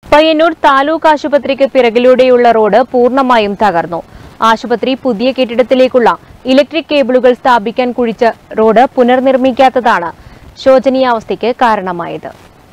പയ്യന്നൂർ താലൂക്ക് ആശുപത്രിക്ക് പിറകിലൂടെയുള്ള റോഡ് പൂർണ്ണമായും തകർന്നു ആശുപത്രി പുതിയ കെട്ടിടത്തിലേക്കുള്ള ഇലക്ട്രിക് കേബിളുകൾ സ്ഥാപിക്കാൻ കുഴിച്ച റോഡ് പുനർനിർമ്മിക്കാത്തതാണ് ശോചനീയാവസ്ഥയ്ക്ക് കാരണമായത്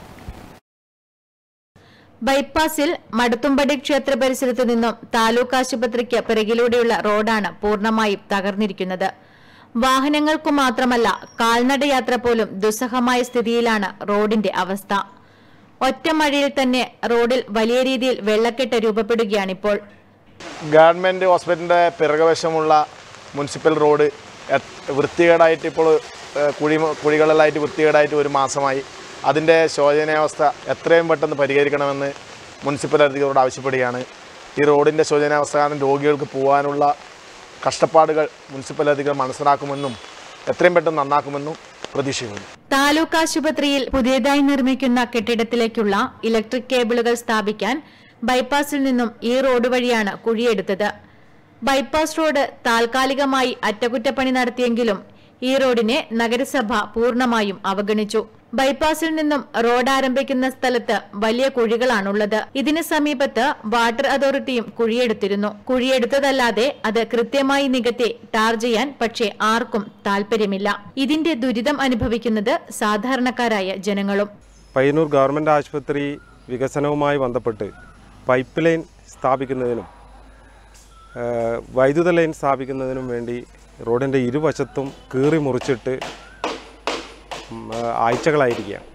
ബൈപ്പാസിൽ മടത്തുംപടി ക്ഷേത്ര പരിസരത്ത് നിന്നും താലൂക്ക് ആശുപത്രിക്ക് പിറകിലൂടെയുള്ള റോഡാണ് പൂർണ്ണമായും തകർന്നിരിക്കുന്നത് വാഹനങ്ങൾക്കു മാത്രമല്ല കാൽനടയാത്ര പോലും ദുസ്സഹമായ സ്ഥിതിയിലാണ് റോഡിന്റെ അവസ്ഥ ഒറ്റ മഴയിൽ തന്നെ റോഡിൽ വലിയ രീതിയിൽ വെള്ളക്കെട്ട് രൂപപ്പെടുകയാണിപ്പോൾ ഗവൺമെൻറ് ഹോസ്പിറ്റലിൻ്റെ പിറകുവശമുള്ള മുനിസിപ്പൽ റോഡ് എത്- വൃത്തികേടായിട്ട് ഇപ്പോൾ ഏഹ്, കുഴി കുഴികളിലായിട്ട് വൃത്തികേടായിട്ട് ഒരു മാസമായി അതിൻ്റെ ശോചനീയാവസ്ഥ എത്രയും പെട്ടെന്ന് പരിഹരിക്കണമെന്ന് മുനിസിപ്പൽ അധികൃതരോട് ആവശ്യപ്പെടുകയാണ് ഈ റോഡിൻ്റെ ശോചനീയാവസ്ഥ കാരണം രോഗികൾക്ക് പോകാനുള്ള കഷ്ടപ്പാടുകൾ മുനിസിപ്പൽ അധികൃതർ മനസ്സിലാക്കുമെന്നും എത്രയും പെട്ടെന്ന് നന്നാക്കുമെന്നും പ്രതീക്ഷിക്കുന്നു താലൂക്ക് ആശുപത്രിയിൽ പുതിയതായി നിർമ്മിക്കുന്ന കെട്ടിടത്തിലേക്കുള്ള ഇലക്ട്രിക് കേബിളുകൾ സ്ഥാപിക്കാൻ ബൈപ്പാസിൽ നിന്നും ഈ റോഡ് വഴിയാണ് കുഴിയെടുത്തത് ബൈപ്പാസ് റോഡ് താൽക്കാലികമായി അറ്റകുറ്റപ്പണി നടത്തിയെങ്കിലും ഈ റോഡിനെ നഗരസഭ പൂർണ്ണമായും അവഗണിച്ചു ബൈപ്പാസിൽ നിന്നും റോഡ് ആരംഭിക്കുന്ന സ്ഥലത്ത് വലിയ കുഴികളാണുള്ളത് ഇതിന് സമീപത്ത് വാട്ടർ അതോറിറ്റിയും കുഴിയെടുത്തിരുന്നു കുഴിയെടുത്തതല്ലാതെ അത് കൃത്യമായി നികത്തി ടാർ ചെയ്യാൻ പക്ഷേ ആർക്കും താൽപര്യമില്ല ഇതിന്റെ ദുരിതം അനുഭവിക്കുന്നത് സാധാരണക്കാരായ ജനങ്ങളും പയ്യന്നൂർ ഗവൺമെൻറ് ആശുപത്രി വികസനവുമായി ബന്ധപ്പെട്ട് പൈപ്പ് ലൈൻ സ്ഥാപിക്കുന്നതിനും ഏഹ്, വൈദ്യുത ലൈൻ സ്ഥാപിക്കുന്നതിനും വേണ്ടി റോഡിൻ്റെ ഇരുവശത്തും കീറി മുറിച്ചിട്ട് ഉം, ഏഹ്, ആഴ്ചകളായിരിക്കുകയാണ്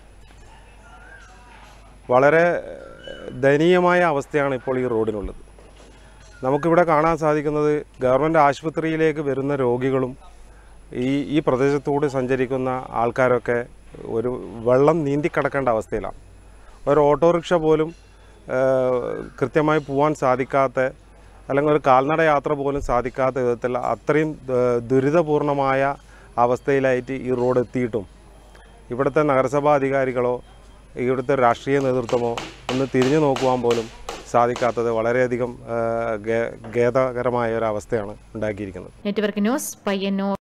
വളരെ ദയനീയമായ അവസ്ഥയാണ് ഇപ്പോൾ ഈ റോഡിനുള്ളത് നമുക്കിവിടെ കാണാൻ സാധിക്കുന്നത് ഗവൺമെൻറ് ആശുപത്രിയിലേക്ക് വരുന്ന രോഗികളും ഈ ഈ പ്രദേശത്തൂടെ സഞ്ചരിക്കുന്ന ആൾക്കാരൊക്കെ ഒരു വെള്ളം നീന്തി കടക്കേണ്ട അവസ്ഥയിലാണ് ഒരു ഓട്ടോറിക്ഷ പോലും ഏഹ്, കൃത്യമായി പോകാൻ സാധിക്കാത്ത അല്ലെങ്കിൽ ഒരു കാൽനട യാത്ര പോലും സാധിക്കാത്ത വിധത്തിൽ അത്രയും ഏഹ്, ദുരിതപൂർണമായ അവസ്ഥയിലായിട്ട് ഈ റോഡ് എത്തിയിട്ടും ഇവിടുത്തെ നഗരസഭാ അധികാരികളോ ഇവിടുത്തെ രാഷ്ട്രീയ നേതൃത്വമോ ഒന്ന് തിരിഞ്ഞു നോക്കുവാൻ പോലും സാധിക്കാത്തത് വളരെയധികം ഏഹ്, ഖേ- ഖേദകരമായ ഒരു അവസ്ഥയാണ് ഉണ്ടാക്കിയിരിക്കുന്നത് നെറ്റ്വർക്ക് ന്യൂസ് പയ്യന്നൂർ